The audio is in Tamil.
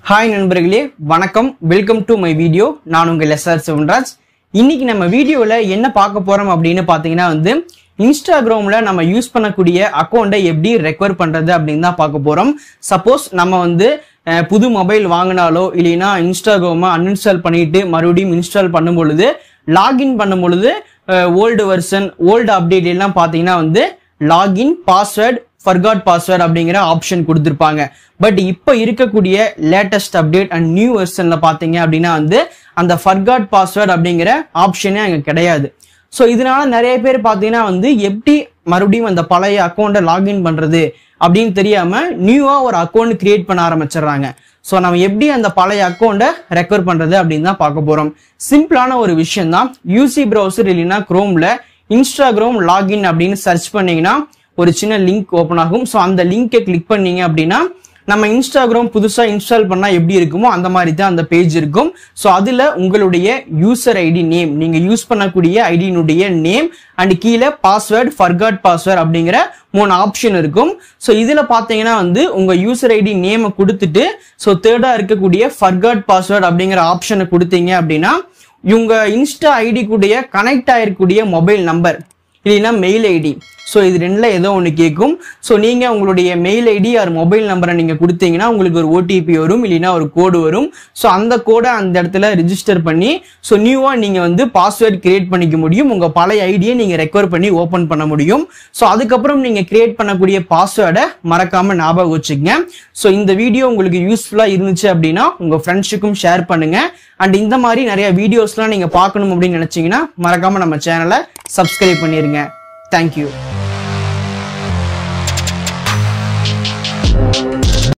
ஹாய் நண்பர்களே வணக்கம் வெல்கம் டு மை வீடியோ நான் உங்கள் எஸ்ஆர் சிவன்ராஜ் இன்னைக்கு நம்ம வீடியோவில் என்ன பார்க்க போறோம் அப்படின்னு பார்த்தீங்கன்னா வந்து இன்ஸ்டாகிராமில் நம்ம யூஸ் பண்ணக்கூடிய அக்கௌண்ட்டை எப்படி ரெக்கவர் பண்ணுறது அப்படின்னு தான் பார்க்க போகிறோம் சப்போஸ் நம்ம வந்து அஹ், புது மொபைல் வாங்கினாலோ இல்லைன்னா இன்ஸ்டாகிராமை அன்இன்ஸ்டால் பண்ணிட்டு மறுபடியும் இன்ஸ்டால் பண்ணும் பொழுது லாகின் பண்ணும் பொழுது ஓல்டு வெர்ஷன் ஓல்டு அப்டேட் எல்லாம் பார்த்தீங்கன்னா வந்து லாகின் பாஸ்வேர்ட் ஃபர்காட் பாஸ்வேர்ட் அப்படிங்கிற ஆப்ஷன் கொடுத்துருப்பாங்க பட் இப்போ இருக்கக்கூடிய லேட்டஸ்ட் அப்டேட் அண்ட் நியூ வெர்ஷன்ல பார்த்தீங்க அப்படின்னா வந்து அந்த ஃபர்காட் பாஸ்வேர்ட் அப்படிங்கிற ஆப்ஷனே அங்கே கிடையாது ஸோ இதனால நிறைய பேர் பார்த்தீங்கன்னா வந்து எப்படி மறுபடியும் அந்த பழைய அக்கௌண்ட்டை லாகின் பண்றது அப்படின்னு தெரியாம நியூவா ஒரு அக்கௌண்ட் கிரியேட் பண்ண ஆரம்பிச்சிடுறாங்க ஸோ நம்ம எப்படி அந்த பழைய அக்கௌண்ட்டை ரெக்கவர் பண்றது அப்படின்னு தான் பார்க்க போறோம் சிம்பிளான ஒரு விஷயம் தான் யூசி ப்ரௌசர் இல்லைன்னா குரோம்ல இன்ஸ்டாகிராம் லாகின் அப்படின்னு சர்ச் பண்ணீங்கன்னா ஒரு சின்ன லிங்க் ஓப்பன் ஆகும் ஸோ அந்த லிங்கை கிளிக் பண்ணீங்க அப்படின்னா நம்ம இன்ஸ்டாகிராம் புதுசாக இன்ஸ்டால் பண்ணால் எப்படி இருக்குமோ அந்த மாதிரி தான் அந்த பேஜ் இருக்கும் ஸோ அதில் உங்களுடைய யூசர் ஐடி நேம் நீங்கள் யூஸ் பண்ணக்கூடிய ஐடியினுடைய நேம் அண்ட் கீழே பாஸ்வேர்டு ஃபர்காட் பாஸ்வேர்ட் அப்படிங்கிற மூணு ஆப்ஷன் இருக்கும் ஸோ இதில் பார்த்தீங்கன்னா வந்து உங்கள் யூசர் ஐடி நேமை கொடுத்துட்டு ஸோ தேர்டாக இருக்கக்கூடிய ஃபர்காட் பாஸ்வேர்ட் அப்படிங்கிற ஆப்ஷனை கொடுத்தீங்க அப்படின்னா இவங்க இன்ஸ்டா ஐடி கூடிய கனெக்ட் ஆயிருக்கூடிய மொபைல் நம்பர் இல்லைன்னா மெயில் ஐடி ஸோ இது ரெண்டில் ஏதோ ஒன்று கேட்கும் ஸோ நீங்கள் உங்களுடைய மெயில் ஐடி ஆர் மொபைல் நம்பரை நீங்கள் கொடுத்தீங்கன்னா உங்களுக்கு ஒரு ஓடிபி வரும் இல்லைன்னா ஒரு கோடு வரும் ஸோ அந்த கோடை அந்த இடத்துல ரிஜிஸ்டர் பண்ணி ஸோ நியூவாக நீங்கள் வந்து பாஸ்வேர்ட் கிரியேட் பண்ணிக்க முடியும் உங்கள் பழைய ஐடியை நீங்கள் ரெக்கவர் பண்ணி ஓப்பன் பண்ண முடியும் ஸோ அதுக்கப்புறம் நீங்கள் கிரியேட் பண்ணக்கூடிய பாஸ்வேர்டை மறக்காமல் ஞாபகம் வச்சுக்கங்க ஸோ இந்த வீடியோ உங்களுக்கு யூஸ்ஃபுல்லாக இருந்துச்சு அப்படின்னா உங்கள் ஃப்ரெண்ட்ஸுக்கும் ஷேர் பண்ணுங்க அண்ட் இந்த மாதிரி நிறைய வீடியோஸ்லாம் நீங்கள் பார்க்கணும் அப்படின்னு நினச்சிங்கன்னா மறக்காமல் நம்ம சேனலை சப்ஸ்கிரைப் பண்ணிடுங்க தேங்க்யூ